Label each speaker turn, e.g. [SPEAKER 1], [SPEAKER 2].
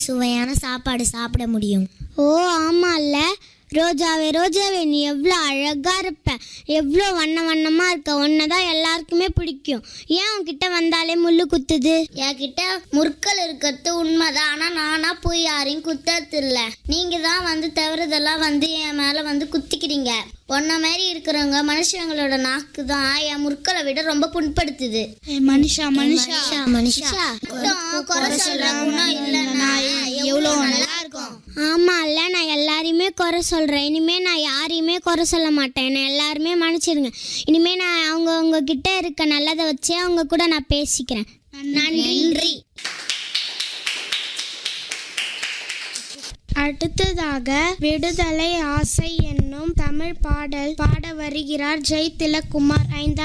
[SPEAKER 1] சுவையான சாப்பாடு சாப்பிட முடியும்
[SPEAKER 2] ஓ ஆமால்ல ரோஜாவே ரோஜாவே நீ எவ்வளோ அழகா இருப்ப எவ்வளோ வண்ண வண்ணமா இருக்க உன்னை தான் எல்லாருக்குமே பிடிக்கும் ஏன் உன்கிட்ட வந்தாலே முள்ளு குத்துது
[SPEAKER 1] என்கிட்ட முற்கள் இருக்கிறது உண்மைதான் ஆனா நானா போய் யாரையும் குத்தறது இல்ல நீங்க தான் வந்து தவறுதெல்லாம் வந்து என் மேல வந்து குத்திக்கிறீங்க உன்ன மாதிரி இருக்கிறவங்க மனுஷங்களோட நாக்கு தான் என் முற்களை விட ரொம்ப புண்படுத்துது
[SPEAKER 2] மனுஷா
[SPEAKER 1] மனுஷா மனுஷா குறை சொல்ற குணம் இல்லைன்னா எவ்வளோ நல்லா இருக்கும்
[SPEAKER 2] ஆமால்ல நான் எல்லாரையுமே குறை சொல்றேன் இனிமே நான் யாரையுமே குறை சொல்ல மாட்டேன் என்னை எல்லாருமே மன்னிச்சிடுங்க இனிமே நான் அவங்க உங்க கிட்ட இருக்க நல்லதை வச்சே அவங்க கூட நான் பேசிக்கிறேன்
[SPEAKER 1] நன்றி
[SPEAKER 3] அடுத்ததாக விடுதலை ஆசை என்னும் தமிழ் பாடல் பாட வருகிறார் ஜெய் திலக்குமார் ஐந்தாம்